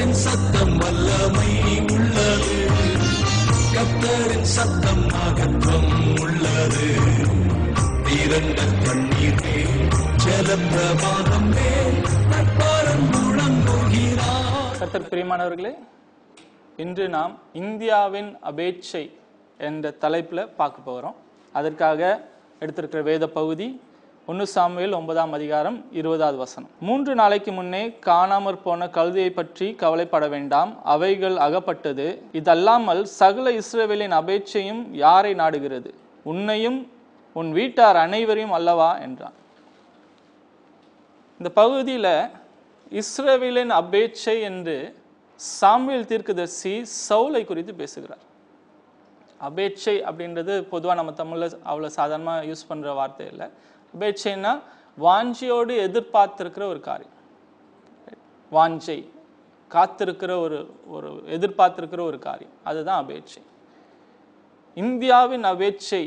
கத்தரின் சத்தம் வல்லமை உள்ளது கத்தரின் சத்தம் மகத்துவம் உள்ளது திரண்ட தண்ணீரே ஜலப்பிரவாகம் மேல் நட்பாரம் முழங்குகிறார் கர்த்தர் பிரியமானவர்களே இன்று நாம் இந்தியாவின் அபேட்சை என்ற தலைப்பில் பார்க்க போகிறோம் அதற்காக எடுத்திருக்கிற வேத பகுதி ஒன்று சாமுவேல் ஒன்பதாம் அதிகாரம் இருபதாவது வசனம் மூன்று நாளைக்கு முன்னே காணாமற் போன கழுதையை பற்றி கவலைப்பட வேண்டாம் அவைகள் அகப்பட்டது இதல்லாமல் சகல இஸ்ரவேலின் அபேட்சையும் யாரை நாடுகிறது உன்னையும் உன் வீட்டார் அனைவரையும் அல்லவா என்றான் இந்த பகுதியில் இஸ்ரவேலின் அபேட்சை என்று சாமுவேல் தீர்க்கதரிசி சவுலை குறித்து பேசுகிறார் அபேட்சை அப்படின்றது பொதுவாக நம்ம தமிழில் அவ்வளோ சாதாரணமாக யூஸ் பண்ணுற வார்த்தை இல்லை அபேட்சைன்னா வாஞ்சியோடு எதிர்பார்த்திருக்கிற ஒரு காரியம் வாஞ்சை காத்திருக்கிற ஒரு ஒரு எதிர்பார்த்திருக்கிற ஒரு காரியம் அதுதான் அபேட்சை இந்தியாவின் அபேட்சை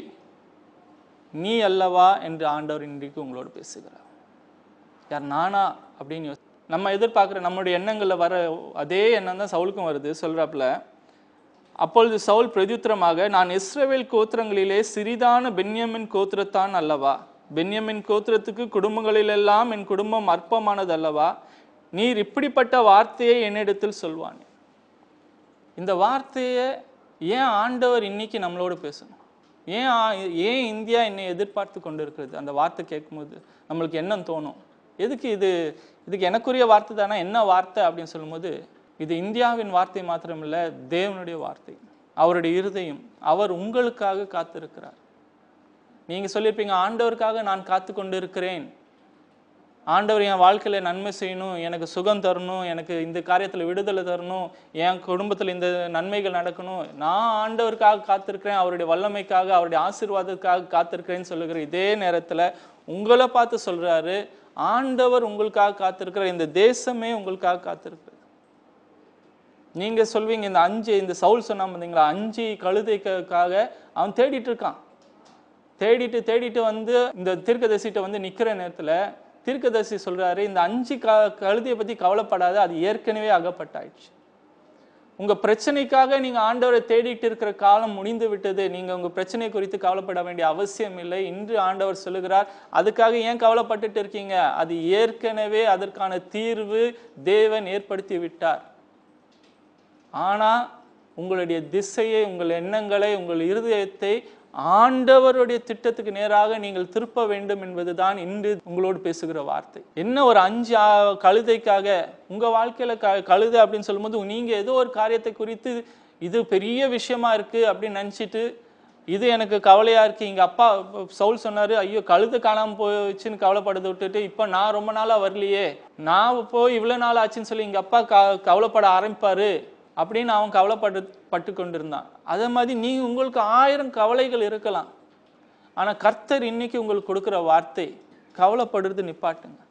நீ அல்லவா என்று ஆண்டவர் இன்றைக்கு உங்களோடு பேசுகிறார் யார் நானா அப்படின்னு யோசி நம்ம எதிர்பார்க்குற நம்மளுடைய எண்ணங்களில் வர அதே எண்ணம் தான் சவுலுக்கும் வருது சொல்கிறாப்புல அப்பொழுது சவுல் பிரதியுத்தரமாக நான் இஸ்ரவேல் கோத்திரங்களிலே சிறிதான பென்யமின் கோத்திரத்தான் அல்லவா பென்யமின் கோத்திரத்துக்கு குடும்பங்களிலெல்லாம் என் குடும்பம் அற்பமானது அல்லவா நீர் இப்படிப்பட்ட வார்த்தையை என்னிடத்தில் சொல்வான் இந்த வார்த்தையை ஏன் ஆண்டவர் இன்னைக்கு நம்மளோடு பேசணும் ஏன் ஆ- ஏன் இந்தியா என்னை எதிர்பார்த்து கொண்டு இருக்கிறது அந்த வார்த்தை கேட்கும்போது நம்மளுக்கு என்ன தோணும் எதுக்கு இது இதுக்கு எனக்குரிய வார்த்தை தானே என்ன வார்த்தை அப்படின்னு சொல்லும்போது இது இந்தியாவின் வார்த்தை மாத்திரமில்ல தேவனுடைய வார்த்தை அவருடைய இருதயம் அவர் உங்களுக்காக காத்திருக்கிறார் நீங்க சொல்லியிருப்பீங்க ஆண்டவருக்காக நான் காத்து கொண்டு இருக்கிறேன் ஆண்டவர் என் வாழ்க்கையில நன்மை செய்யணும் எனக்கு சுகம் தரணும் எனக்கு இந்த காரியத்துல விடுதலை தரணும் என் குடும்பத்துல இந்த நன்மைகள் நடக்கணும் நான் ஆண்டவருக்காக காத்திருக்கிறேன் அவருடைய வல்லமைக்காக அவருடைய ஆசீர்வாதத்துக்காக காத்திருக்கிறேன்னு சொல்லுகிற இதே நேரத்துல உங்களை பார்த்து சொல்றாரு ஆண்டவர் உங்களுக்காக காத்திருக்கிற இந்த தேசமே உங்களுக்காக காத்திருக்கிறது நீங்க சொல்வீங்க இந்த அஞ்சு இந்த சவுல் சொன்னா பார்த்தீங்களா அஞ்சு கழுதைக்காக அவன் தேடிட்டு இருக்கான் தேடிட்டு தேடிட்டு வந்து இந்த தீர்க்கதரிசிட்ட வந்து நிக்கிற நேரத்துல தீர்க்கதரிசி சொல்றாரு இந்த அஞ்சு க கழுதையை பத்தி கவலைப்படாத அது ஏற்கனவே அகப்பட்டாயிடுச்சு உங்க பிரச்சனைக்காக நீங்க ஆண்டவரை தேடிட்டு இருக்கிற காலம் முடிந்து விட்டது நீங்க உங்க பிரச்சனை குறித்து கவலைப்பட வேண்டிய அவசியம் இல்லை இன்று ஆண்டவர் சொல்லுகிறார் அதுக்காக ஏன் கவலைப்பட்டுட்டு இருக்கீங்க அது ஏற்கனவே அதற்கான தீர்வு தேவன் ஏற்படுத்தி விட்டார் ஆனா உங்களுடைய திசையை உங்கள் எண்ணங்களை உங்கள் இருதயத்தை ஆண்டவருடைய திட்டத்துக்கு நேராக நீங்கள் திருப்ப வேண்டும் என்பதுதான் இன்று உங்களோடு பேசுகிற வார்த்தை என்ன ஒரு அஞ்சு ஆ, கழுதைக்காக உங்க வாழ்க்கையில க கழுதை அப்படின்னு சொல்லும்போது நீங்க ஏதோ ஒரு காரியத்தை குறித்து இது பெரிய விஷயமா இருக்கு அப்படின்னு நினைச்சிட்டு இது எனக்கு கவலையா இருக்கு எங்க அப்பா சவுல் சொன்னாரு ஐயோ கழுது காணாம போச்சுன்னு கவலைப்படுறதை விட்டுட்டு இப்ப நான் ரொம்ப நாளா வரலையே நான் போய் இவ்வளவு நாள் ஆச்சுன்னு சொல்லி எங்க அப்பா க கவலைப்பட ஆரம்பிப்பாரு அப்படின்னு அவன் கவலைப்பட்டு பட்டு கொண்டிருந்தான் அதே மாதிரி நீ உங்களுக்கு ஆயிரம் கவலைகள் இருக்கலாம் ஆனா கர்த்தர் இன்னைக்கு உங்களுக்கு கொடுக்கிற வார்த்தை கவலைப்படுறது நிப்பாட்டுங்க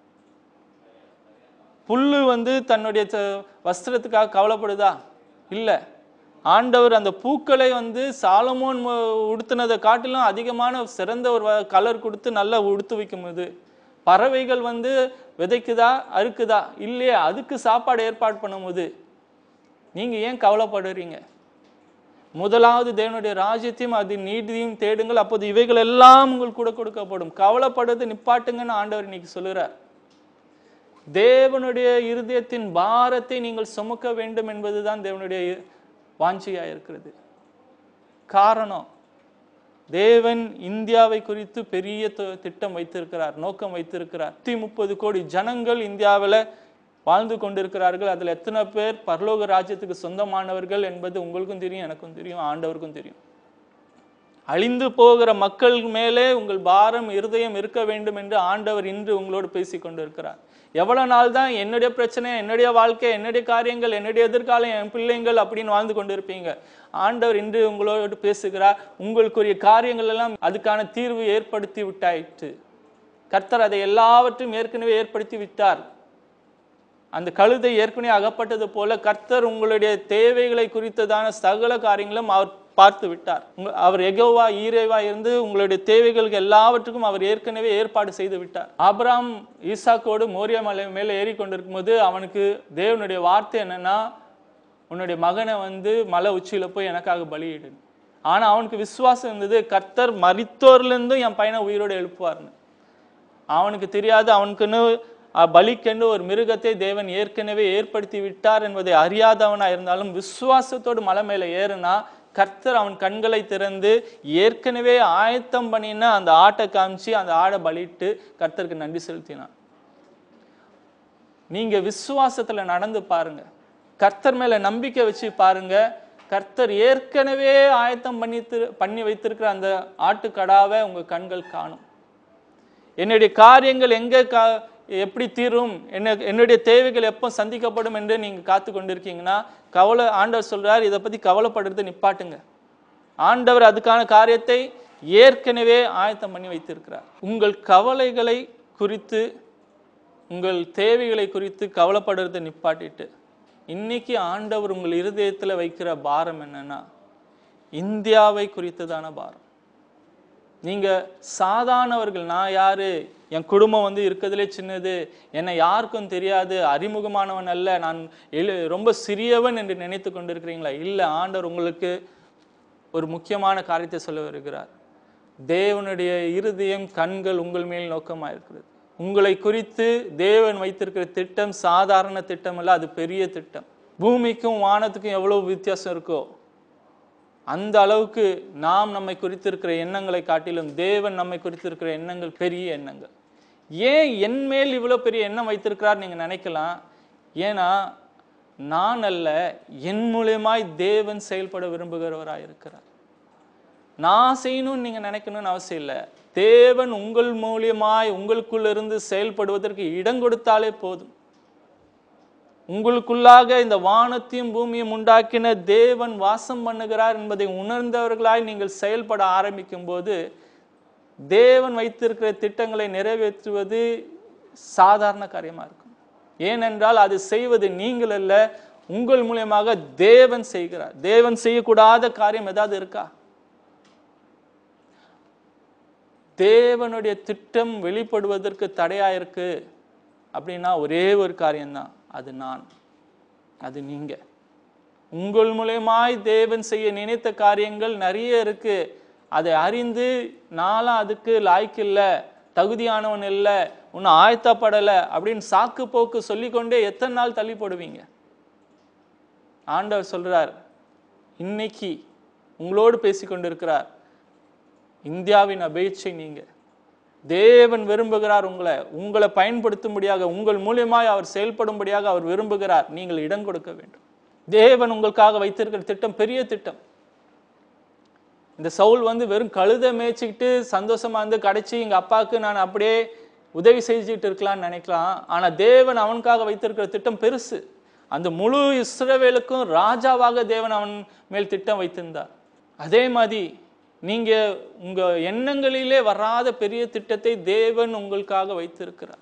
புல்லு வந்து தன்னுடைய ச- வஸ்திரத்துக்காக கவலைப்படுதா இல்லை ஆண்டவர் அந்த பூக்களை வந்து சாலமோன் மு- உடுத்தினதை காட்டிலும் அதிகமான சிறந்த ஒரு கலர் கொடுத்து நல்லா உடுத்து வைக்கும்போது பறவைகள் வந்து விதைக்குதா அறுக்குதா இல்லையா அதுக்கு சாப்பாடு ஏற்பாடு பண்ணும்போது நீங்க ஏன் கவலைப்படுறீங்க முதலாவது தேவனுடைய ராஜ்யத்தையும் அது நீதியும் தேடுங்கள் அப்போது இவைகள் எல்லாம் உங்களுக்கு கூட கொடுக்கப்படும் கவலைப்படுறது நிப்பாட்டுங்கன்னு ஆண்டவர் இன்னைக்கு சொல்லுறார் தேவனுடைய இருதயத்தின் பாரத்தை நீங்கள் சுமக்க வேண்டும் என்பதுதான் தேவனுடைய வாஞ்சியா இருக்கிறது காரணம் தேவன் இந்தியாவை குறித்து பெரிய தி- திட்டம் வைத்திருக்கிறார் நோக்கம் வைத்திருக்கிறார் நூத்தி முப்பது கோடி ஜனங்கள் இந்தியாவில் வாழ்ந்து கொண்டிருக்கிறார்கள் அதுல எத்தனை பேர் பரலோக ராஜ்யத்துக்கு சொந்தமானவர்கள் என்பது உங்களுக்கும் தெரியும் எனக்கும் தெரியும் ஆண்டவருக்கும் தெரியும் அழிந்து போகிற மக்கள் மேலே உங்கள் பாரம் இருதயம் இருக்க வேண்டும் என்று ஆண்டவர் இன்று உங்களோடு பேசி கொண்டிருக்கிறார் எவ்வளவு நாள் தான் என்னுடைய பிரச்சனை என்னுடைய வாழ்க்கை என்னுடைய காரியங்கள் என்னுடைய எதிர்காலம் என் பிள்ளைங்கள் அப்படின்னு வாழ்ந்து கொண்டிருப்பீங்க ஆண்டவர் இன்று உங்களோடு பேசுகிறார் உங்களுக்குரிய காரியங்கள் எல்லாம் அதுக்கான தீர்வு ஏற்படுத்தி விட்டாயிற்று கர்த்தர் அதை எல்லாவற்றையும் ஏற்கனவே ஏற்படுத்தி விட்டார் அந்த கழுதை ஏற்கனவே அகப்பட்டது போல கர்த்தர் உங்களுடைய தேவைகளை குறித்ததான சகல காரியங்களும் அவர் பார்த்து விட்டார் உங்க- அவர் எகோவா ஈரேவா இருந்து உங்களுடைய தேவைகளுக்கு எல்லாவற்றுக்கும் அவர் ஏற்கனவே ஏற்பாடு செய்து விட்டார் ஆபிரகாம் ஈசாக்கோடு மோரியா மலை மேலே ஏறி கொண்டிருக்கும்போது அவனுக்கு தேவனுடைய வார்த்தை என்னன்னா உன்னுடைய மகனை வந்து மலை உச்சியில போய் எனக்காக பலியிடு ஆனா அவனுக்கு விசுவாசம் இருந்தது கர்த்தர் மரித்தோர்லேருந்தும் என் பையனை உயிரோடு எழுப்புவார்னு அவனுக்கு தெரியாது அவனுக்குன்னு அஹ், பலிக்கென்று ஒரு மிருகத்தை தேவன் ஏற்கனவே ஏற்படுத்தி விட்டார் என்பதை அறியாதவனா இருந்தாலும் விசுவாசத்தோடு மலை மேலே ஏறுனா கர்த்தர் அவன் கண்களை திறந்து ஏற்கனவே ஆயத்தம் பண்ணின அந்த ஆட்டை காமிச்சு அந்த ஆடை பலிட்டு கர்த்தருக்கு நன்றி செலுத்தினான் நீங்க விசுவாசத்துல நடந்து பாருங்க கர்த்தர் மேல நம்பிக்கை வச்சு பாருங்க கர்த்தர் ஏற்கனவே ஆயத்தம் பண்ணி திரு- பண்ணி வைத்திருக்கிற அந்த ஆட்டுக்கடாவை உங்க கண்கள் காணும் என்னுடைய காரியங்கள் எங்க கா எப்படி தீரும் என்ன என்னுடைய தேவைகள் எப்போ சந்திக்கப்படும் என்று நீங்க காத்து கொண்டிருக்கீங்கன்னா கவலை ஆண்டவர் சொல்றார் இதை பத்தி கவலைப்படுறது நிப்பாட்டுங்க ஆண்டவர் அதுக்கான காரியத்தை ஏற்கனவே ஆயத்தம் பண்ணி வைத்திருக்கிறார் உங்கள் கவலைகளை குறித்து உங்கள் தேவைகளை குறித்து கவலைப்படுறதை நிப்பாட்டிட்டு இன்னைக்கு ஆண்டவர் உங்கள் இருதயத்துல வைக்கிற பாரம் என்னன்னா இந்தியாவை குறித்ததான பாரம் நீங்க சாதாரணவர்கள் நான் யாரு என் குடும்பம் வந்து இருக்கிறதுலே சின்னது என்னை யாருக்கும் தெரியாது அறிமுகமானவன் அல்ல நான் எழு ரொம்ப சிறியவன் என்று நினைத்து கொண்டிருக்கிறீங்களா இல்லை ஆண்டவர் உங்களுக்கு ஒரு முக்கியமான காரியத்தை சொல்ல வருகிறார் தேவனுடைய இருதயம் கண்கள் உங்கள் மேல் நோக்கமாக இருக்கிறது உங்களை குறித்து தேவன் வைத்திருக்கிற திட்டம் சாதாரண திட்டம் அல்ல அது பெரிய திட்டம் பூமிக்கும் வானத்துக்கும் எவ்வளவு வித்தியாசம் இருக்கோ அந்த அளவுக்கு நாம் நம்மை குறித்திருக்கிற எண்ணங்களை காட்டிலும் தேவன் நம்மை குறித்திருக்கிற எண்ணங்கள் பெரிய எண்ணங்கள் ஏன் என் மேல் இவ்வளோ பெரிய எண்ணம் வைத்திருக்கிறார் நீங்க நினைக்கலாம் ஏன்னா நான் அல்ல என் மூலியமாய் தேவன் செயல்பட விரும்புகிறவராய் இருக்கிறார் நான் செய்யணும்னு நீங்க நினைக்கணும்னு அவசியம் இல்லை தேவன் உங்கள் மூலியமாய் உங்களுக்குள்ள இருந்து செயல்படுவதற்கு இடம் கொடுத்தாலே போதும் உங்களுக்குள்ளாக இந்த வானத்தையும் பூமியும் உண்டாக்கின தேவன் வாசம் பண்ணுகிறார் என்பதை உணர்ந்தவர்களாய் நீங்கள் செயல்பட ஆரம்பிக்கும் போது தேவன் வைத்திருக்கிற திட்டங்களை நிறைவேற்றுவது சாதாரண காரியமா இருக்கும் ஏனென்றால் அது செய்வது நீங்கள் அல்ல உங்கள் மூலியமாக தேவன் செய்கிறார் தேவன் செய்யக்கூடாத காரியம் ஏதாவது இருக்கா தேவனுடைய திட்டம் வெளிப்படுவதற்கு தடையா இருக்கு அப்படின்னா ஒரே ஒரு காரியம்தான் அது நான் அது நீங்க உங்கள் மூலியமாய் தேவன் செய்ய நினைத்த காரியங்கள் நிறைய இருக்கு அதை அறிந்து நானும் அதுக்கு லாய்க்கு இல்லை தகுதியானவன் இல்லை இன்னும் ஆயத்தப்படலை அப்படின்னு சாக்கு போக்கு சொல்லிக்கொண்டே எத்தனை நாள் தள்ளி போடுவீங்க ஆண்டவர் சொல்றார் இன்னைக்கு உங்களோடு பேசி கொண்டிருக்கிறார் இந்தியாவின் அபேட்சை நீங்க தேவன் விரும்புகிறார் உங்களை உங்களை பயன்படுத்தும்படியாக உங்கள் மூலியமாய் அவர் செயல்படும்படியாக அவர் விரும்புகிறார் நீங்கள் இடம் கொடுக்க வேண்டும் தேவன் உங்களுக்காக வைத்திருக்கிற திட்டம் பெரிய திட்டம் இந்த சவுல் வந்து வெறும் கழுதை மேய்ச்சிக்கிட்டு சந்தோஷமா இருந்து கடைச்சி எங்க அப்பாவுக்கு நான் அப்படியே உதவி செஞ்சுட்டு இருக்கலாம்னு நினைக்கலாம் ஆனா தேவன் அவனுக்காக வைத்திருக்கிற திட்டம் பெருசு அந்த முழு இஸ்ரவேலுக்கும் ராஜாவாக தேவன் அவன் மேல் திட்டம் வைத்திருந்தார் அதே மாதிரி நீங்க உங்க எண்ணங்களிலே வராத பெரிய திட்டத்தை தேவன் உங்களுக்காக வைத்திருக்கிறார்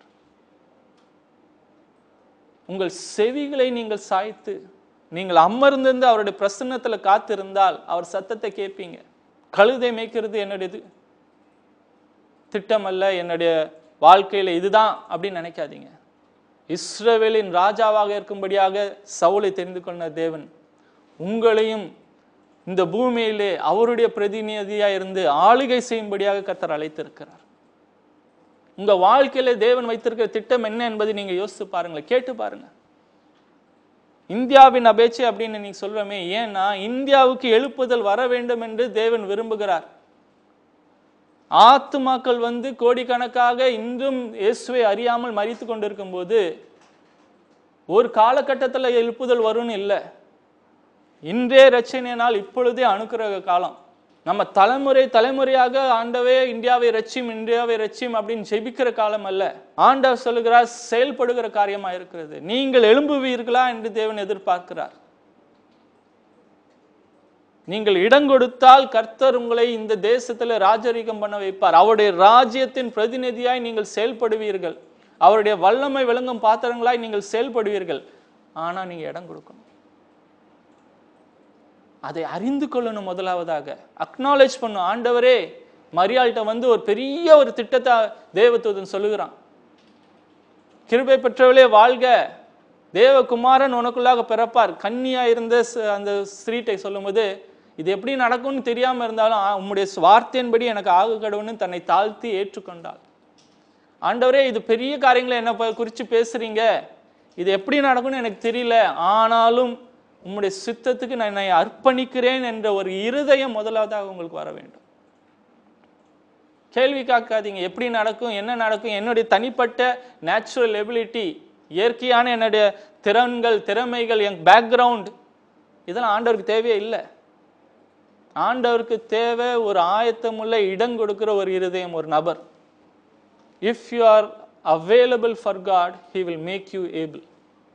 உங்கள் செவிகளை நீங்கள் சாய்த்து நீங்கள் அமர்ந்திருந்து அவருடைய பிரசன்னத்துல காத்திருந்தால் அவர் சத்தத்தை கேட்பீங்க கழுதை மேய்க்கிறது என்னுடைய இது திட்டம் அல்ல என்னுடைய வாழ்க்கையில இதுதான் அப்படின்னு நினைக்காதீங்க இஸ்ரவேலின் ராஜாவாக இருக்கும்படியாக சவுலை தெரிந்து கொண்ட தேவன் உங்களையும் இந்த பூமியிலே அவருடைய பிரதிநிதியா இருந்து ஆளுகை செய்யும்படியாக கர்த்தர் அழைத்திருக்கிறார் உங்க வாழ்க்கையில தேவன் வைத்திருக்கிற திட்டம் என்ன என்பதை நீங்க யோசித்து பாருங்களேன் கேட்டு பாருங்க இந்தியாவின் அபேட்சை அப்படின்னு நீங்க சொல்றமே ஏன்னா இந்தியாவுக்கு எழுப்புதல் வர வேண்டும் என்று தேவன் விரும்புகிறார் ஆத்துமாக்கள் வந்து கோடிக்கணக்காக இன்றும் இயேசுவை அறியாமல் மறித்து கொண்டிருக்கும் போது ஒரு காலகட்டத்துல எழுப்புதல் வரும்னு இல்லை இன்றே ரட்சணை நாள் இப்பொழுதே அனுக்கிரக காலம் நம்ம தலைமுறை தலைமுறையாக ஆண்டவே இந்தியாவை ரட்சியும் இந்தியாவை ரட்சியும் அப்படின்னு ஜெபிக்கிற காலம் அல்ல ஆண்டவர் சொல்லுகிறார் செயல்படுகிற காரியமா இருக்கிறது நீங்கள் எழும்புவீர்களா என்று தேவன் எதிர்பார்க்கிறார் நீங்கள் இடம் கொடுத்தால் கர்த்தர் உங்களை இந்த தேசத்துல ராஜரீகம் பண்ண வைப்பார் அவருடைய ராஜ்யத்தின் பிரதிநிதியாய் நீங்கள் செயல்படுவீர்கள் அவருடைய வல்லமை விளங்கும் பாத்திரங்களாய் நீங்கள் செயல்படுவீர்கள் ஆனா நீங்க இடம் கொடுக்கணும் அதை அறிந்து கொள்ளணும் முதலாவதாக அக்னாலேஜ் பண்ணும் ஆண்டவரே மரியாள்கிட்ட வந்து ஒரு பெரிய ஒரு திட்டத்தை தேவதூதன் சொல்லுகிறான் கிருபை பெற்றவளே வாழ்க தேவகுமாரன் உனக்குள்ளாக பிறப்பார் கன்னியா இருந்த ச- அந்த ஸ்திரீட்டை சொல்லும்போது இது எப்படி நடக்கும்னு தெரியாம இருந்தாலும் ஆ, உம்முடைய வார்த்தையின்படி எனக்கு ஆகு கடவுன்னு தன்னை தாழ்த்தி ஏற்றுக்கொண்டாள் ஆண்டவரே இது பெரிய காரியங்களை என்ன ப- குறித்து பேசுறீங்க இது எப்படி நடக்கும்னு எனக்கு தெரியல ஆனாலும் உம்முடைய சித்தத்துக்கு நான் என்னை அர்ப்பணிக்கிறேன் என்ற ஒரு இருதயம் முதலாவதாக உங்களுக்கு வர வேண்டும் கேள்வி காக்காதீங்க எப்படி நடக்கும் என்ன நடக்கும் என்னுடைய தனிப்பட்ட நேச்சுரல் எபிலிட்டி இயற்கையான என்னுடைய திறன்கள் திறமைகள் என் பேக்ரவுண்ட் இதெல்லாம் ஆண்டவருக்கு தேவையே இல்லை ஆண்டவருக்கு தேவை ஒரு ஆயத்தமுள்ள இடம் கொடுக்கிற ஒரு இருதயம் ஒரு நபர் if you are available for God he will make you able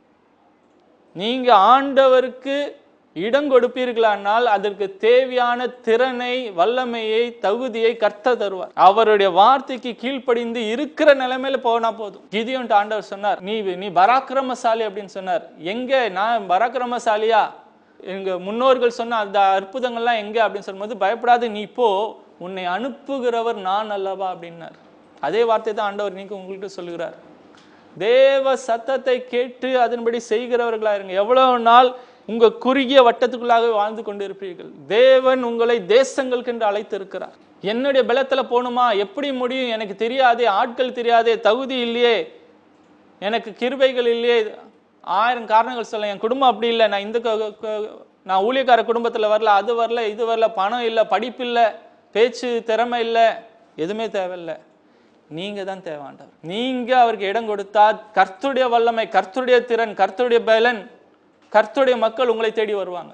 நீங்க ஆண்டவருக்கு இடம் கொடுப்பீர்களானால் அதற்கு தேவையான திறனை வல்லமையை தகுதியை கர்த்தர் தருவார் அவருடைய வார்த்தைக்கு கீழ்ப்படிந்து இருக்கிற நிலைமையில போனா போதும் கிதியோன்ட்டு ஆண்டவர் சொன்னார் நீ நீ பராக்கிரமசாலி அப்படின்னு சொன்னார் எங்க நான் பராக்கிரமசாலியா எங்க முன்னோர்கள் சொன்ன அந்த அற்புதங்கள்லாம் எங்க அப்படின்னு சொல்லும்போது பயப்படாத நீ போ உன்னை அனுப்புகிறவர் நான் அல்லவா அப்படின்னார் அதே வார்த்தை தான் ஆண்டவர் நீங்க உங்கள்கிட்ட சொல்லுகிறார் தேவ சத்தத்தை கேட்டு அதன்படி செய்கிறவர்களா இருங்க எவ்வளவு நாள் உங்க குறுகிய வட்டத்துக்குள்ளாக வாழ்ந்து கொண்டிருப்பீர்கள் தேவன் உங்களை தேசங்களுக்கென்று அழைத்திருக்கிறார் என்னுடைய பலத்துல போகணுமா எப்படி முடியும் எனக்கு தெரியாதே ஆட்கள் தெரியாதே தகுதி இல்லையே எனக்கு கிருபைகள் இல்லையே ஆயிரம் காரணங்கள் சொல்ல என் குடும்பம் அப்படி இல்லை நான் இந்த க- க- நான் ஊழியக்கார குடும்பத்துல வரல அது வரல இது வரல பணம் இல்லை படிப்பு இல்லை பேச்சு திறமை இல்லை எதுவுமே தேவையில்லை நீங்க தான் தேவாண்டவர் நீங்க அவருக்கு இடம் கொடுத்தா கர்த்தருடைய வல்லமை கர்த்தருடைய திறன் கர்த்தருடைய பலன் கர்த்தருடைய மக்கள் உங்களை தேடி வருவாங்க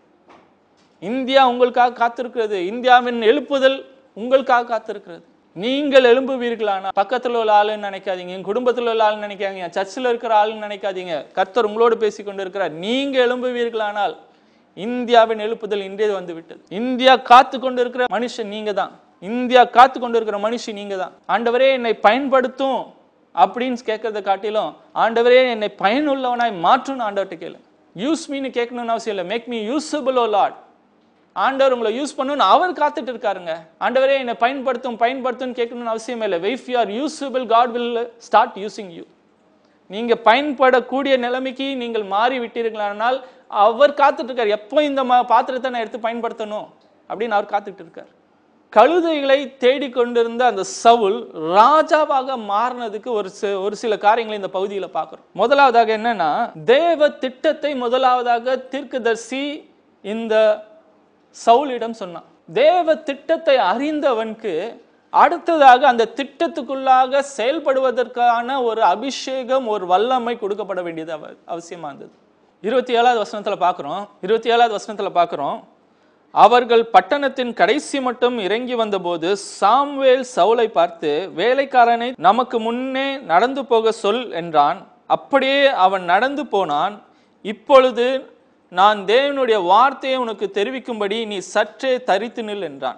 இந்தியா உங்களுக்காக காத்திருக்கிறது இந்தியாவின் எழுப்புதல் உங்களுக்காக காத்திருக்கிறது நீங்கள் எழும்புவீர்களானா பக்கத்துல உள்ள ஆளுன்னு நினைக்காதீங்க என் குடும்பத்துல உள்ள ஆளுன்னு நினைக்காதீங்க சர்ச்சில் இருக்கிற ஆளுன்னு நினைக்காதீங்க கர்த்தர் உங்களோடு பேசி கொண்டு இருக்கிறார் நீங்க எழும்புவீர்களானால் இந்தியாவின் எழுப்புதல் இன்றே வந்து விட்டது இந்தியா காத்து கொண்டு இருக்கிற மனுஷன் நீங்க தான் இந்தியா காத்து கொண்டு இருக்கிற மனுஷன் நீங்க தான் ஆண்டவரே என்னை பயன்படுத்தும் அப்படின்னு கேட்கறத காட்டிலும் ஆண்டவரே என்னை பயனுள்ளவனாய் மாற்றும்னு ஆண்டவர்கிட்ட கேளு யூஸ் மீன்னு கேட்கணும்னு அவசியம் இல்லை make me usable O Lord ஆண்டவர் உங்களை யூஸ் பண்ணணும்னு அவர் காத்துட்டு இருக்காருங்க ஆண்டவரே என்னை பயன்படுத்தும் பயன்படுத்தும்னு கேட்கணும்னு அவசியம் இல்லை if you are usable God will start using you நீங்க பயன்படக்கூடிய நிலைமைக்கு நீங்கள் மாறி விட்டீர்களானால் அவர் காத்துட்டு இருக்கார் எப்போ இந்த ம- பாத்திரத்தை நான் எடுத்து பயன்படுத்தணும் அப்படின்னு அவர் காத்துட்டு இருக்கார் கழுதைகளை தேடிக்கொண்டிருந்த அந்த சவுல் ராஜாவாக மாறினதுக்கு ஒரு சி- ஒரு சில காரியங்களை இந்த பகுதியில பார்க்கிறோம் முதலாவதாக என்னன்னா தேவ திட்டத்தை முதலாவதாக தீர்க்கதரிசி இந்த சவுலிடம் சொன்னான் தேவ திட்டத்தை அறிந்தவனுக்கு அடுத்ததாக அந்த திட்டத்துக்குள்ளாக செயல்படுவதற்கான ஒரு அபிஷேகம் ஒரு வல்லமை கொடுக்கப்பட வேண்டியது அவ அவசியமா இருந்தது இருபத்தி ஏழாவது வசனத்துல பார்க்குறோம் இருபத்தி ஏழாவது வசனத்துல பார்க்குறோம் அவர்கள் பட்டணத்தின் கடைசி மட்டும் இறங்கி வந்தபோது சாம்வேல் சவுலை பார்த்து வேலைக்காரனை நமக்கு முன்னே நடந்து போக சொல் என்றான் அப்படியே அவன் நடந்து போனான் இப்பொழுது நான் தேவனுடைய வார்த்தையை உனக்கு தெரிவிக்கும்படி நீ சற்றே தரித்து நில் என்றான்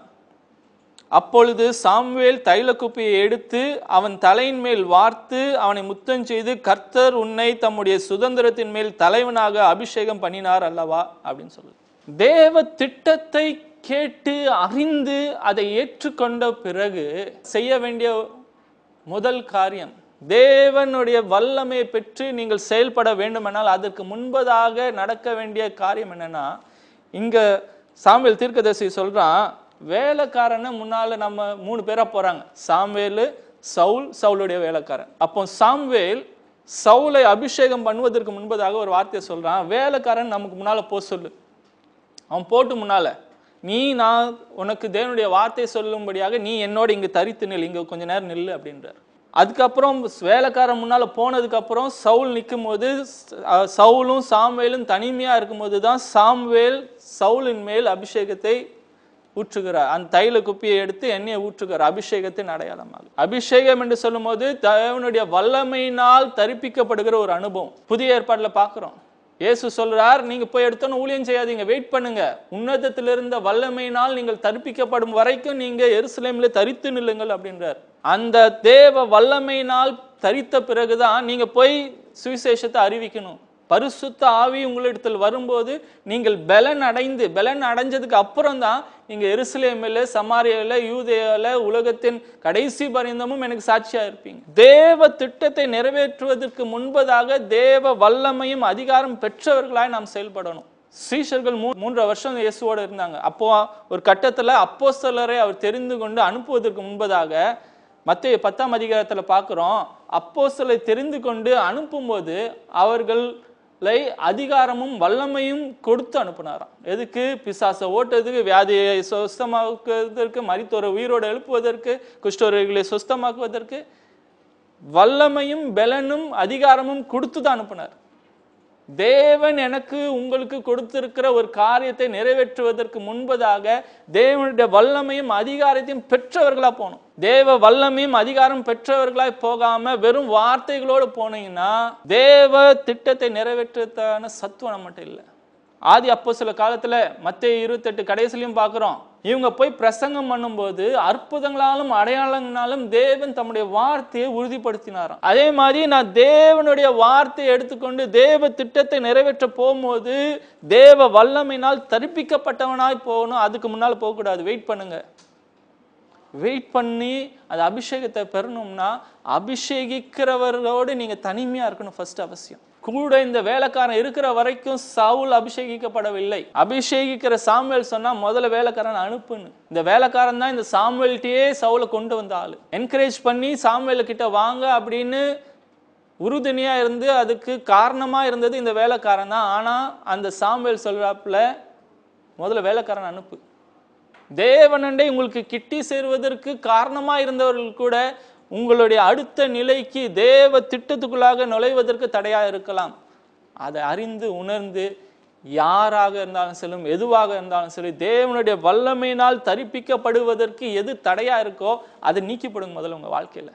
அப்பொழுது சாம்வேல் தைலக்குப்பியை எடுத்து அவன் தலையின் மேல் வார்த்து அவனை முத்தம் செய்து கர்த்தர் உன்னை தம்முடைய சுதந்திரத்தின் மேல் தலைவனாக அபிஷேகம் பண்ணினார் அல்லவா அப்படின்னு சொல்லுது தேவ திட்டத்தை கேட்டு அறிந்து அதை ஏற்றுக்கொண்ட பிறகு செய்ய வேண்டிய முதல் காரியம் தேவனுடைய வல்லமையை பெற்று நீங்கள் செயல்பட வேண்டுமென்றால் அதற்கு முன்பதாக நடக்க வேண்டிய காரியம் என்னன்னா இங்க சாமுவேல் தீர்க்கதரிசி சொல்றான் வேலைக்காரனை முன்னால நம்ம மூணு பேரா போறாங்க சாமுவேலு சவுல் சவுலுடைய வேலைக்காரன் அப்போ சாம்வேல் சவுலை அபிஷேகம் பண்ணுவதற்கு முன்பதாக ஒரு வார்த்தையை சொல்றான் வேலைக்காரன் நமக்கு முன்னால போ சொல்லு அவன் போட்டு முன்னால நீ நான் உனக்கு தேவனுடைய வார்த்தை சொல்லும்படியாக நீ என்னோட இங்க தரித்து நில் இங்க கொஞ்ச நேரம் நில்லு அப்படின்றார் அதுக்கப்புறம் வேலைக்காரன் முன்னால போனதுக்கு அப்புறம் சவுல் நிற்கும் போது அஹ், சவுலும் சாம்வேலும் தனிமையா இருக்கும்போது தான் சாம்வேல் சவுலின் மேல் அபிஷேகத்தை ஊற்றுகிறார் அந்த தைல குப்பியை எடுத்து எண்ணெயை ஊற்றுகிறார் அபிஷேகத்தின் அடையாளமாக அபிஷேகம் என்று சொல்லும்போது தேவனுடைய வல்லமையினால் தரிப்பிக்கப்படுகிற ஒரு அனுபவம் புதிய ஏற்பாடுல பார்க்கிறோம் இயேசு சொல்றார் நீங்க போய் எடுத்தோன்னு ஊழியம் செய்யாதீங்க வெயிட் பண்ணுங்க உன்னதத்தில் இருந்த வல்லமையினால் நீங்கள் தரிப்பிக்கப்படும் வரைக்கும் நீங்க எருசலேம்ல தரித்து நில்லுங்கள் அப்படின்றார் அந்த தேவ வல்லமையினால் தரித்த பிறகுதான் நீங்க போய் சுவிசேஷத்தை அறிவிக்கணும் பரிசுத்த ஆவி உங்களிடத்தில் வரும்போது நீங்கள் பலன் அடைந்து பலன் அடைஞ்சதுக்கு அப்புறம் தான் நீங்க எருசலேமில் சமாரியாவில் யூதேயாவில் உலகத்தின் கடைசி பரிந்தமும் எனக்கு சாட்சியா இருப்பீங்க தேவ திட்டத்தை நிறைவேற்றுவதற்கு முன்பதாக தேவ வல்லமையும் அதிகாரம் பெற்றவர்களாய் நாம் செயல்படணும் சீஷர்கள் மூ மூன்றரை வருஷம் இயேசுவோட இருந்தாங்க அப்போ ஒரு கட்டத்துல அப்போஸ்தலரை அவர் தெரிந்து கொண்டு அனுப்புவதற்கு முன்பதாக மத்திய பத்தாம் அதிகாரத்துல பார்க்குறோம் அப்போஸ்தலை தெரிந்து கொண்டு அனுப்பும்போது அவர்களை அதிகாரமும் வல்லமையும் கொடுத்து அனுப்புனாராம் எதுக்கு பிசாசை ஓட்டுறதுக்கு வியாதியை சுஸ்தமாக்குவதற்கு மரித்தோரை உயிரோடு எழுப்புவதற்கு குஷ்டரோகிகளை சுஸ்தமாக்குவதற்கு வல்லமையும் பலனும் அதிகாரமும் கொடுத்து தான் அனுப்புனார் தேவன் எனக்கு உங்களுக்கு கொடுத்திருக்கிற ஒரு காரியத்தை நிறைவேற்றுவதற்கு முன்பதாக தேவனுடைய வல்லமையும் அதிகாரத்தையும் பெற்றவர்களா போகணும் தேவ வல்லமையும் அதிகாரம் பெற்றவர்களாய் போகாம வெறும் வார்த்தைகளோடு போனீங்கன்னா தேவ திட்டத்தை நிறைவேற்றத்தான சத்துவம் நம்மகிட்ட இல்லை ஆதி அப்போ சில காலத்துல மத்திய இருபத்தெட்டு கடைசிலையும் பார்க்குறோம் இவங்க போய் பிரசங்கம் பண்ணும்போது அற்புதங்களாலும் அடையாளங்களாலும் தேவன் தம்முடைய வார்த்தையை உறுதிப்படுத்தினாராம் அதே மாதிரி நான் தேவனுடைய வார்த்தையை எடுத்துக்கொண்டு தேவ திட்டத்தை நிறைவேற்ற போகும்போது தேவ வல்லமையினால் தரிப்பிக்கப்பட்டவனாய் போகணும் அதுக்கு முன்னால் போகக்கூடாது வெயிட் பண்ணுங்க வெயிட் பண்ணி அந்த அபிஷேகத்தை பெறணும்னா அபிஷேகிக்கிறவரோடு நீங்க தனிமையா இருக்கணும் ஃபர்ஸ்ட் அவசியம் கூட இந்த வேலைக்காரன் இருக்கிற வரைக்கும் சவுல் அபிஷேகிக்கப்படவில்லை அபிஷேகிக்கிற சாமுவேல் சொன்னா முதல்ல வேலைக்காரன் அனுப்புன்னு இந்த வேலைக்காரன் தான் இந்த சாமுவேல்கிட்டயே சவுலை கொண்டு வந்த ஆளு என்கரேஜ் பண்ணி சாமுவேல் கிட்ட வாங்க அப்படின்னு உறுதுணையா இருந்து அதுக்கு காரணமா இருந்தது இந்த வேலைக்காரன் தான் ஆனா அந்த சாமுவேல் சொல்றாப்புல முதல்ல வேலைக்காரன் அனுப்பு தேவனண்டை உங்களுக்கு கிட்டி சேருவதற்கு காரணமா இருந்தவர்கள் கூட உங்களுடைய அடுத்த நிலைக்கு தேவ திட்டத்துக்குள்ளாக நுழைவதற்கு தடையா இருக்கலாம் அதை அறிந்து உணர்ந்து யாராக இருந்தாலும் சரி எதுவாக இருந்தாலும் சரி தேவனுடைய வல்லமையினால் தரிப்பிக்கப்படுவதற்கு எது தடையா இருக்கோ அதை நீக்கிப்படுங்க முதல்ல உங்க வாழ்க்கையில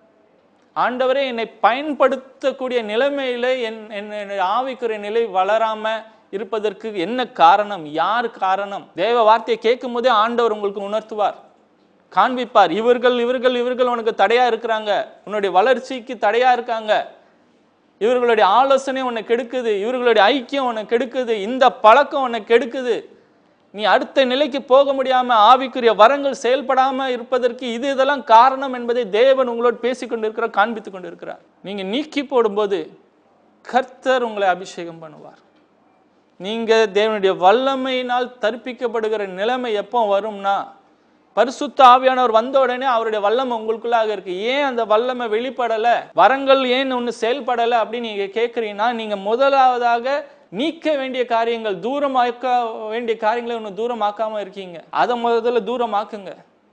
ஆண்டவரே என்னை பயன்படுத்தக்கூடிய நிலைமையில என் என்னுடைய ஆவிக்குரிய நிலை வளராம இருப்பதற்கு என்ன காரணம் யார் காரணம் தேவ வார்த்தையை கேட்கும் போதே ஆண்டவர் உங்களுக்கு உணர்த்துவார் காண்பிப்பார் இவர்கள் இவர்கள் இவர்கள் உனக்கு தடையா இருக்கிறாங்க உன்னுடைய வளர்ச்சிக்கு தடையா இருக்காங்க இவர்களுடைய ஆலோசனை உன்னை கெடுக்குது இவர்களுடைய ஐக்கியம் உன்னை கெடுக்குது இந்த பழக்கம் உன்னை கெடுக்குது நீ அடுத்த நிலைக்கு போக முடியாம ஆவிக்குரிய வரங்கள் செயல்படாம இருப்பதற்கு இது இதெல்லாம் காரணம் என்பதை தேவன் உங்களோடு பேசிக் கொண்டிருக்கிறார் காண்பித்துக் கொண்டிருக்கிறார் நீங்க நீக்கி போடும்போது கர்த்தர் உங்களை அபிஷேகம் பண்ணுவார் நீங்க தேவனுடைய வல்லமையினால் தரிப்பிக்கப்படுகிற நிலைமை எப்போ வரும்னா பரிசுத்த ஆவியானவர் வந்த உடனே அவருடைய வல்லமை உங்களுக்குள்ளாக இருக்கு ஏன் அந்த வல்லமை வெளிப்படல வரங்கள் ஏன் ஒன்று செயல்படலை அப்படின்னு நீங்க கேட்குறீங்கன்னா நீங்க முதலாவதாக நீக்க வேண்டிய காரியங்கள் தூரமாக்க வேண்டிய காரியங்களை ஒன்று தூரமாக்காம இருக்கீங்க அதை முதல்ல தூரமாக்குங்க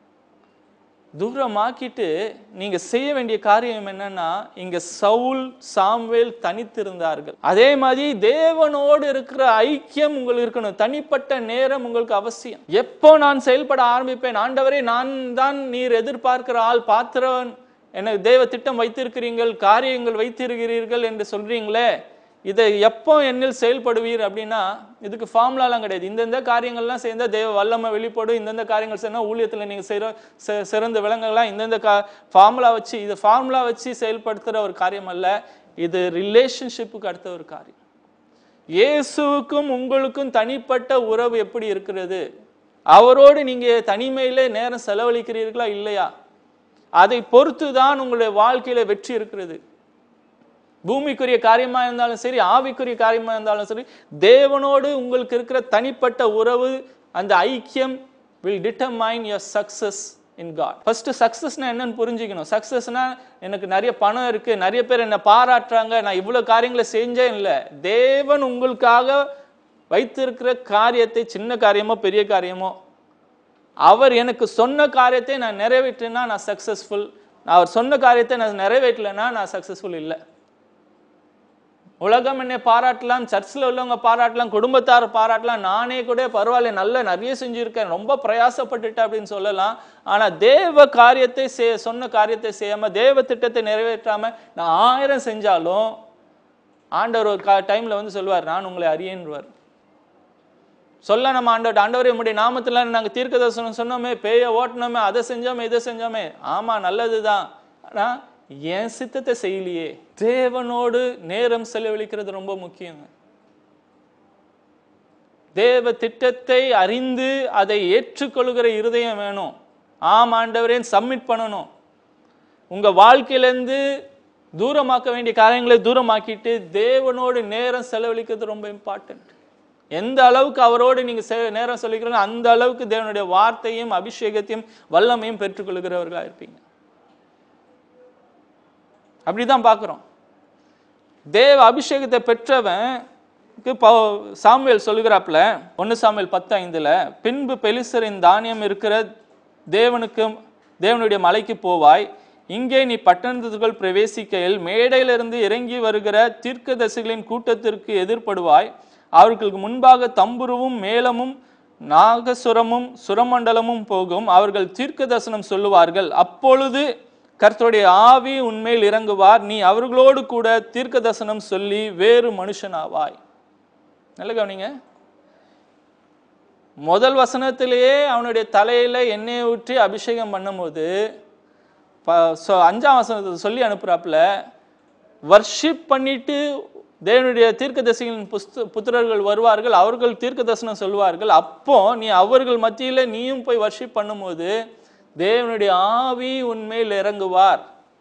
தூரமாக்கிட்டு நீங்க செய்ய வேண்டிய காரியம் என்னன்னா இங்க சவுல் சாம்வேல் தனித்திருந்தார்கள் அதே மாதிரி தேவனோடு இருக்கிற ஐக்கியம் உங்களுக்கு இருக்கணும் தனிப்பட்ட நேரம் உங்களுக்கு அவசியம் எப்போ நான் செயல்பட ஆரம்பிப்பேன் ஆண்டவரே நான் தான் நீர் எதிர்பார்க்கிற ஆள் பாத்திரன் எனக்கு தேவ திட்டம் வைத்திருக்கிறீர்கள் காரியங்கள் வைத்திருக்கிறீர்கள் என்று சொல்றீங்களே இதை எப்போ என்னில் செயல்படுவீர் அப்படின்னா இதுக்கு ஃபார்முலாலாம் கிடையாது இந்தந்த காரியங்கள்லாம் சேர்ந்தா தேவ வல்லமை வெளிப்படும் இந்தந்த காரியங்கள் செய்யணும் ஊழியத்தில் நீங்கள் செய்கிற சிறந்த விலங்குகள்லாம் இந்தந்த கா ஃபார்முலா வச்சு இதை ஃபார்முலா வச்சு செயல்படுத்துகிற ஒரு காரியம் அல்ல இது ரிலேஷன்ஷிப்புக்கு அடுத்த ஒரு காரியம் இயேசுவுக்கும் உங்களுக்கும் தனிப்பட்ட உறவு எப்படி இருக்கிறது அவரோடு நீங்கள் தனிமையிலே நேரம் செலவழிக்கிறீர்களா இல்லையா அதை பொறுத்து தான் உங்களுடைய வாழ்க்கையில வெற்றி இருக்கிறது பூமிக்குரிய காரியமா இருந்தாலும் சரி ஆவிக்குரிய காரியமா இருந்தாலும் சரி தேவனோடு உங்களுக்கு இருக்கிற தனிப்பட்ட உறவு அந்த ஐக்கியம் will determine your success in God first சக்சஸ்னா என்னன்னு புரிஞ்சுக்கணும் சக்சஸ்னா எனக்கு நிறைய பணம் இருக்கு நிறைய பேர் என்னை பாராட்டுறாங்க நான் இவ்வளவு காரியங்களை செஞ்சேன் இல்லை தேவன் உங்களுக்காக வைத்திருக்கிற காரியத்தை சின்ன காரியமோ பெரிய காரியமோ அவர் எனக்கு சொன்ன காரியத்தை நான் நிறைவேற்றினா நான் சக்சஸ்ஃபுல் நான் அவர் சொன்ன காரியத்தை நான் நிறைவேற்றலைன்னா நான் சக்சஸ்ஃபுல் இல்லை உலகம் என்னை பாராட்டலாம் சர்ச்சில் உள்ளவங்க பாராட்டலாம் குடும்பத்தார் பாராட்டலாம் நானே கூட பரவாயில்ல நல்ல நிறைய செஞ்சுருக்கேன் ரொம்ப பிரயாசப்பட்டுட்டேன் அப்படின்னு சொல்லலாம் ஆனால் தேவ காரியத்தை செய் சொன்ன காரியத்தை செய்யாம தேவ திட்டத்தை நிறைவேற்றாம நான் ஆயிரம் செஞ்சாலும் ஆண்டவர் ஒரு கா டைமில் வந்து சொல்லுவார் நான் உங்களை அறியேன்வார் சொல்ல நம்ம ஆண்டவர் ஆண்டவர் நம்முடைய நாமத்தில் நாங்கள் தீர்க்க தரிசனம் சொன்னோமே பேய ஓட்டினோமே அதை செஞ்சோமே இதை செஞ்சோமே ஆமாம் நல்லது தான் ஆனால் என் சித்தத்தை செய்யலையே தேவனோடு நேரம் செலவழிக்கிறது ரொம்ப முக்கியங்க தேவ திட்டத்தை அறிந்து அதை ஏற்றுக்கொள்கிற இருதயம் வேணும் ஆம் ஆண்டவரே சப்மிட் பண்ணணும் உங்க வாழ்க்கையிலேருந்து தூரமாக்க வேண்டிய காரியங்களை தூரமாக்கிட்டு தேவனோடு நேரம் செலவழிக்கிறது ரொம்ப இம்பார்ட்டன்ட் எந்த அளவுக்கு அவரோடு நீங்க செ- நேரம் செலவழிக்கிறீங்க அந்த அளவுக்கு தேவனுடைய வார்த்தையும் அபிஷேகத்தையும் வல்லமையும் பெற்றுக்கொள்கிறவர்களா இருப்பீங்க அப்படிதான் பார்க்குறோம் தேவ அபிஷேகத்தை பெற்றவன் சாமுவேல் சொல்லுகிறாப்புல ஒன்று சாமுவேல் பத்து ஐந்துல பின்பு பெலிசரின் தானியம் இருக்கிற தேவனுக்கும் தேவனுடைய மலைக்கு போவாய் இங்கே நீ பட்டணத்துக்குள் பிரவேசிக்கையில் மேடையிலிருந்து இறங்கி வருகிற தீர்க்கதரிசிகளின் கூட்டத்திற்கு எதிர்ப்படுவாய் அவர்களுக்கு முன்பாக தம்புருவும் மேளமும் நாகசுரமும் சுரமண்டலமும் போகும் அவர்கள் தீர்க்க தரிசனம் சொல்லுவார்கள் அப்பொழுது கர்த்தருடைய ஆவி உன்மேல் இறங்குவார் நீ அவர்களோடு கூட தீர்க்க தரிசனம் சொல்லி வேறு மனுஷனாவாய் நல்ல கவனிங்க முதல் வசனத்திலேயே அவனுடைய தலையில எண்ணெயை ஊற்றி அபிஷேகம் பண்ணும்போது ப- சொ- அஞ்சாம் வசனத்தை சொல்லி அனுப்புறாப்புல வர்ஷிப் பண்ணிட்டு தேவனுடைய தீர்க்கதரிசிகளின் புஸ்த புத்திரர்கள் வருவார்கள் அவர்கள் தீர்க்க தரிசனம் சொல்வார்கள் அப்போ நீ அவர்கள் மத்தியில நீயும் போய் வர்ஷிப் பண்ணும்போது தேவனுடைய ஆவி உன்மேல் இறங்குவார்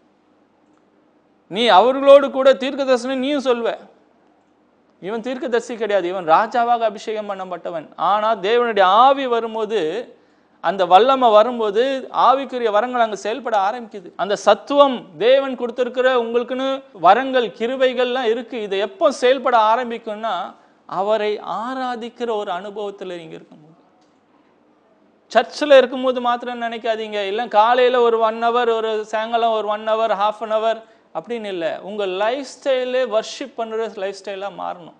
நீ அவர்களோடு கூட தீர்க்க தரிசனம் நீயும் சொல்வ இவன் தீர்க்கதரிசி கிடையாது இவன் ராஜாவாக அபிஷேகம் பண்ணப்பட்டவன் ஆனா தேவனுடைய ஆவி வரும்போது அந்த வல்லமை வரும்போது ஆவிக்குரிய வரங்கள் அங்க செயல்பட ஆரம்பிக்குது அந்த சத்துவம் தேவன் கொடுத்திருக்கிற உங்களுக்குன்னு வரங்கள் கிருபைகள்லாம் இருக்கு இது எப்போ செயல்பட ஆரம்பிக்கும்னா அவரை ஆராதிக்கிற ஒரு அனுபவத்துல நீங்க இருக்கும்போது சர்ச்சில் இருக்கும்போது மாத்திரம் நினைக்காதீங்க இல்லை காலையில் ஒரு ஒன் ஹவர் ஒரு சாயங்காலம் ஒரு one hour half an hour அப்படின்னு இல்லை உங்கள் லைஃப் ஸ்டைலே வர்ஷிப் பண்ணுற லைஃப் ஸ்டைலாக மாறணும்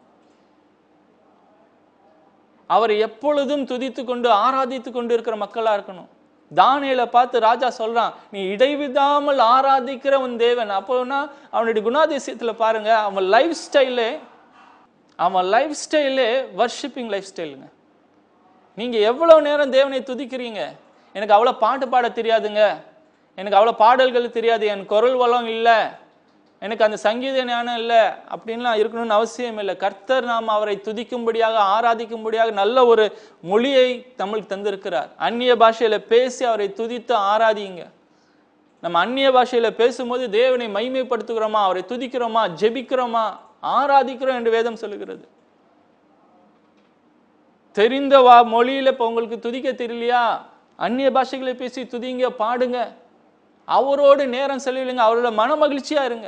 அவரை எப்பொழுதும் துதித்து கொண்டு ஆராதித்து கொண்டு இருக்கிற மக்களாக இருக்கணும் தானியேலை பார்த்து ராஜா சொல்றான் நீ இடைவிடாமல் ஆராதிக்கிற உன் தேவன் அப்போனா அவனுடைய குணாதிசயத்தில் பாருங்க அவன் லைஃப் ஸ்டைலே அவன் லைஃப் ஸ்டைலே வர்ஷிப்பிங் லைஃப் ஸ்டைலுங்க நீங்க எவ்வளவு நேரம் தேவனை துதிக்கிறீங்க எனக்கு அவ்வளோ பாட்டு பாட தெரியாதுங்க எனக்கு அவ்வளோ பாடல்கள் தெரியாது என் குரல் வளம் இல்லை எனக்கு அந்த சங்கீத ஞானம் இல்லை அப்படின்லாம் இருக்கணும்னு அவசியம் இல்லை கர்த்தர் நாம் அவரை துதிக்கும்படியாக ஆராதிக்கும்படியாக நல்ல ஒரு மொழியை நம்மளுக்கு தந்திருக்கிறார் அந்நிய பாஷையில பேசி அவரை துதித்து ஆராதிங்க நம்ம அந்நிய பாஷையில பேசும்போது தேவனை மைமைப்படுத்துகிறோமா அவரை துதிக்கிறோமா ஜெபிக்கிறோமா ஆராதிக்கிறோம் என்று வேதம் சொல்லுகிறது தெரிந்த வா மொழியில இப்போ உங்களுக்கு துதிக்க தெரியலையா அந்நிய பாஷைகளை பேசி துதிங்க பாடுங்க அவரோடு நேரம் செலவிடுங்க அவரோட மன மகிழ்ச்சியா இருங்க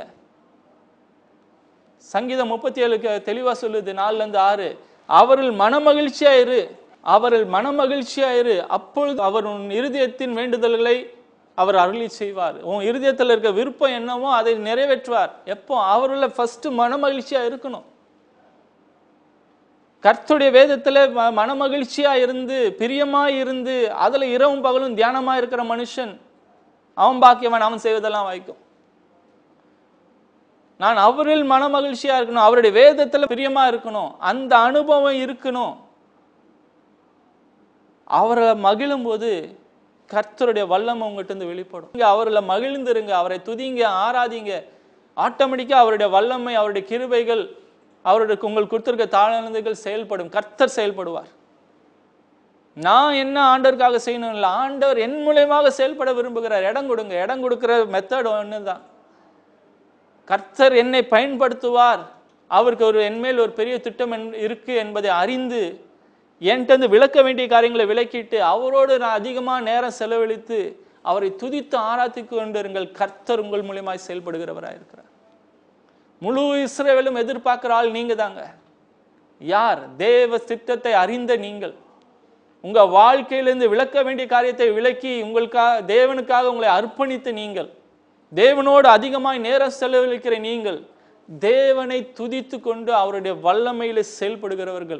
சங்கீதம் முப்பத்தி ஏழுக்கு தெளிவா சொல்லுது நாலுல இருந்து ஆறு அவர்கள் மனமகிழ்ச்சியா இரு அவர்கள் மனமகிழ்ச்சியா இரு அப்பொழுது அவர் உன் இருதயத்தின் வேண்டுதல்களை அவர் அருளி செய்வார் உன் இருதயத்தில் இருக்க விருப்பம் என்னவோ அதை நிறைவேற்றுவார் எப்போ அவர்ல ஃபர்ஸ்ட் மனமகிழ்ச்சியா இருக்கணும் கர்த்தருடைய வேதத்துல ம- மனமகிழ்ச்சியா இருந்து பிரியமா இருந்து அதுல இரவும் பகலும் தியானமா இருக்கிற மனுஷன் அவன் பாக்கியவன் அவன் செய்வதெல்லாம் வாய்க்கும் நான் அவரில் மனமகிழ்ச்சியா இருக்கணும் அவருடைய வேதத்துல பிரியமா இருக்கணும் அந்த அனுபவம் இருக்கணும் அவரை மகிழும் போது கர்த்தருடைய வல்லமை உங்ககிட்ட இருந்து வெளிப்படும் நீங்க அவர்ல மகிழ்ந்துருங்க அவரை துதிங்க ஆராதிங்க ஆட்டோமேட்டிக்கா அவருடைய வல்லமை அவருடைய கிருபைகள் அவருடைய உங்களுக்கு கொடுத்திருக்க தாழ்ந்துகள் செயல்படும் கர்த்தர் செயல்படுவார் நான் என்ன ஆண்டவருக்காக செய்யணும் இல்லை ஆண்டவர் என் மூலியமாக செயல்பட விரும்புகிறார் இடம் கொடுங்க இடம் கொடுக்கிற மெத்தட் ஒன்று தான் கர்த்தர் என்னை பயன்படுத்துவார் அவருக்கு ஒரு என்மேல் ஒரு பெரிய திட்டம் என்- இருக்கு என்பதை அறிந்து என்கிட்ட இருந்து விளக்க வேண்டிய காரியங்களை விளக்கிட்டு அவரோடு நான் அதிகமாக நேரம் செலவழித்து அவரை துதித்து ஆராதித்து கொண்டிருங்கள் கர்த்தர் உங்கள் மூலியமாய் செயல்படுகிறவராக இருக்கிறார் முழு இஸ்ரவேலும் எதிர்பார்க்கிற ஆள் நீங்க தாங்க யார் தேவ திட்டத்தை அறிந்த நீங்கள் உங்க வாழ்க்கையிலிருந்து விளக்க வேண்டிய காரியத்தை விளக்கி உங்களுக்காக தேவனுக்காக உங்களை அர்ப்பணித்த நீங்கள் தேவனோடு அதிகமாய் நேரம் செலவழிக்கிற நீங்கள் தேவனை துதித்து கொண்டு அவருடைய வல்லமையில செயல்படுகிறவர்கள்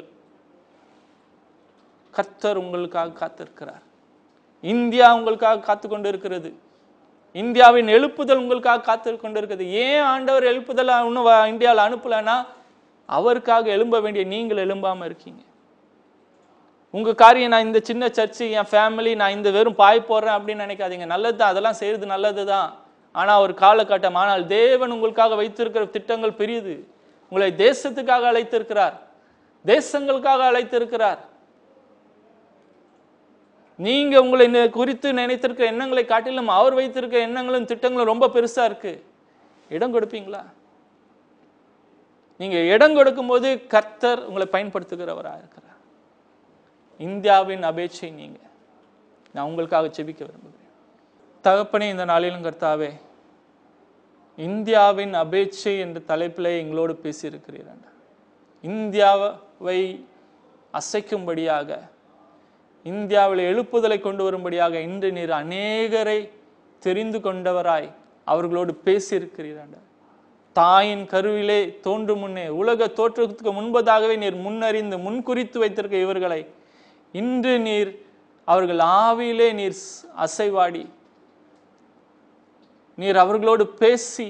கர்த்தர் உங்களுக்காக காத்திருக்கிறார் இந்தியா உங்களுக்காக காத்து கொண்டு இருக்கிறது இந்தியாவின் எழுப்புதல் உங்களுக்காக காத்து கொண்டு இருக்குது ஏன் ஆண்டவர் எழுப்புதல் இன்னும் வ- இந்தியாவில் அனுப்பலைன்னா அவருக்காக எழும்ப வேண்டிய நீங்கள் எழும்பாம இருக்கீங்க உங்க காரியம் நான் இந்த சின்ன சர்ச்சு என் ஃபேமிலி நான் இந்த வெறும் பாய் போடுறேன் அப்படின்னு நினைக்காதீங்க நல்லது தான் அதெல்லாம் செய்யறது நல்லது தான் ஆனா ஒரு காலகட்டம் ஆனால் தேவன் உங்களுக்காக வைத்திருக்கிற திட்டங்கள் பெரியது உங்களை தேசத்துக்காக அழைத்திருக்கிறார் தேசங்களுக்காக அழைத்திருக்கிறார் நீங்க உங்களை நி- குறித்து நினைத்திருக்கிற எண்ணங்களை காட்டிலும் அவர் வைத்திருக்கிற எண்ணங்களும் திட்டங்களும் ரொம்ப பெருசா இருக்கு இடம் கொடுப்பீங்களா நீங்க இடம் கொடுக்கும்போது கர்த்தர் உங்களை பயன்படுத்துகிறவராக இருக்கிறார் இந்தியாவின் அபேட்சை நீங்க நான் உங்களுக்காக செபிக்க விரும்புகிறேன் தகப்பனே இந்த நாளிலும் கர்த்தாவே இந்தியாவின் அபேட்சை என்ற தலைப்பிலே எங்களோடு பேசியிருக்கிறீர்கள் இந்தியாவை அசைக்கும்படியாக இந்தியாவில் எழுப்புதலை கொண்டு வரும்படியாக இன்று நீர் அநேகரை தெரிந்து கொண்டவராய் அவர்களோடு பேசியிருக்கிறீர்கள் தாயின் கருவிலே தோன்றும் முன்னே உலக தோற்றத்துக்கு முன்பதாகவே நீர் முன்னறிந்து முன்குறித்து வைத்திருக்க இவர்களை இன்று நீர் அவர்கள் ஆவியிலே நீர் ஸ்- அசைவாடி நீர் அவர்களோடு பேசி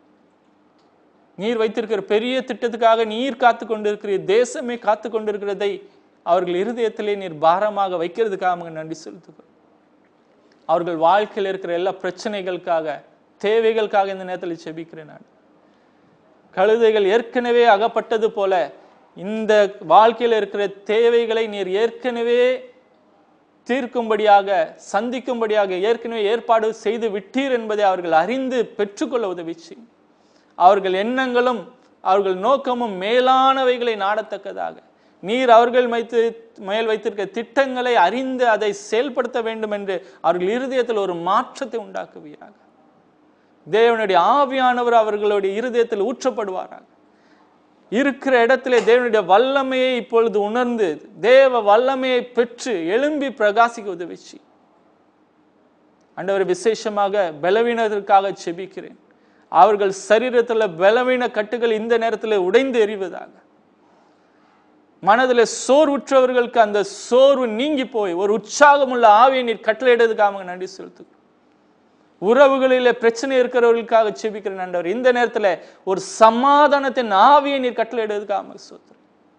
நீர் வைத்திருக்கிற பெரிய திட்டத்துக்காக நீர் காத்து கொண்டிருக்கிறீர் தேசமே காத்து கொண்டிருக்கிறதை அவர்கள் இருதயத்திலே நீர் பாரமாக வைக்கிறதுக்காக உமக்கு நன்றி செலுத்துகிறோம் அவர்கள் வாழ்க்கையில் இருக்கிற எல்லா பிரச்சனைகளுக்காக தேவைகளுக்காக இந்த நேரத்தில் செபிக்கிறேன் நான் கழுதைகள் ஏற்கனவே அகப்பட்டது போல இந்த வாழ்க்கையில் இருக்கிற தேவைகளை நீர் ஏற்கனவே தீர்க்கும்படியாக சந்திக்கும்படியாக ஏற்கனவே ஏற்பாடு செய்து விட்டீர் என்பதை அவர்கள் அறிந்து பெற்றுக்கொள்ள உதவி செய்யும். அவர்கள் எண்ணங்களும் அவர்கள் நோக்கமும் மேலானவைகளை நாடத்தக்கதாக நீர் அவர்கள் வைத்து மேல் வைத்திருக்க திட்டங்களை அறிந்து அதை செயல்படுத்த வேண்டும் என்று அவர்கள் இருதயத்தில் ஒரு மாற்றத்தை உண்டாக்குவீராக தேவனுடைய ஆவியானவர் அவர்களுடைய இருதயத்தில் ஊற்றப்படுவாராக இருக்கிற இடத்திலே தேவனுடைய வல்லமையை இப்பொழுது உணர்ந்து தேவ வல்லமையை பெற்று எழும்பி பிரகாசிக்க உதவி செய். ஆண்டவர் விசேஷமாக பலவீனத்திற்காக செபிக்கிறேன் அவர்கள் சரீரத்தில் பலவீன கட்டுகள் இந்த நேரத்தில் உடைந்து எறிவதாக மனதில் சோர்வுற்றவர்களுக்கு அந்த சோர்வு நீங்கி போய் ஒரு உற்சாகமுள்ள ஆவியை நீர் கட்டளையிடுறதுக்காக நன்றி செலுத்துகிறோம் உறவுகளிலே பிரச்சனை இருக்கிறவர்களுக்காக செபிக்கிறேன் ஆண்டவர் இந்த நேரத்தில் ஒரு சமாதானத்தின் ஆவியை நீர் கட்டளையிடுறதுக்காக சோத்திரம்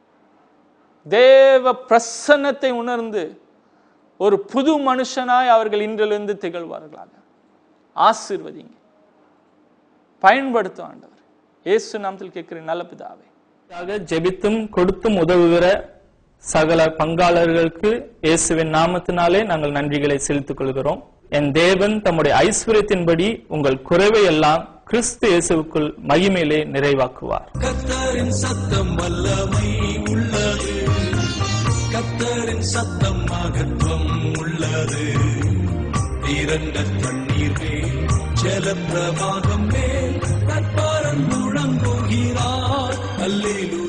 தேவ பிரசன்னத்தை உணர்ந்து ஒரு புது மனுஷனாய் அவர்கள் இன்றிலிருந்து திகழ்வார்களாக ஆசீர்வதிங்க பயன்படுத்தும் ஆண்டவர் இயேசு நாமத்தில் கேட்கிறேன் நல்ல பிதாவே ஆக ஜெபித்தும் கொடுத்தும் உதவுகிற சகல பங்காளர்களுக்கு இயேசுவின் நாமத்தினாலே நாங்கள் நன்றிகளை செலுத்திக் கொள்கிறோம் என் தேவன் தம்முடைய ஐஸ்வர்யத்தின்படி உங்கள் குறைவை எல்லாம் கிறிஸ்து இயேசுவுக்குள் மகிமையிலே நிறைவாக்குவார் கத்தரின் சத்தம் வல்லமை உள்ளது கத்தரின் சத்தம் மகத்துவம் உள்ளது திரண்ட தண்ணீர் மேல் ஜல பிரவாகம் மேல் கற்பாரன் முழங்குகிறார் அல்லே